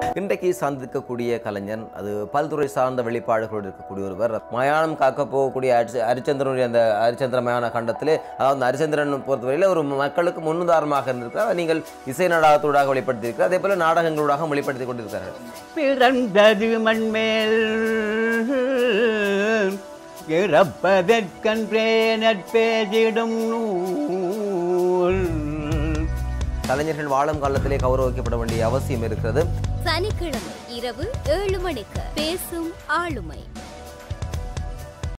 இன்றைக்கு சந்திக்கக்கூடிய கலைஞன் அது பல்துறை சார்ந்த வெளிப்பாடுகளோடு இருக்கக்கூடிய ஒருவர் மயானம் காக்க போகக்கூடிய அரிச்ச ஹரிச்சந்திரனுடைய அந்த ஹரிச்சந்திர மயான கண்டத்திலே அதாவது அந்த ஹரிச்சந்திரன் பொறுத்தவரையில் ஒரு மக்களுக்கு முன்னுதாரணமாக இருந்திருக்கிறார் அதை நீங்கள் இசை நாடகத்தூடாக வெளிப்படுத்தியிருக்கிறார் அதே போல நாடகங்களூடாக வெளிப்படுத்தி கொண்டிருக்கிறார்கள் பிறந்தது மண்மேல் இறப்பதற்கன்றே நட்பேதிடும் நூல் கலைஞர்கள் வாழும் காலத்திலே கௌரவிக்கப்பட வேண்டிய அவசியம் இருக்கிறது சனிக்கிழமை இரவு ஏழு மணிக்கு பேசும் ஆளுமை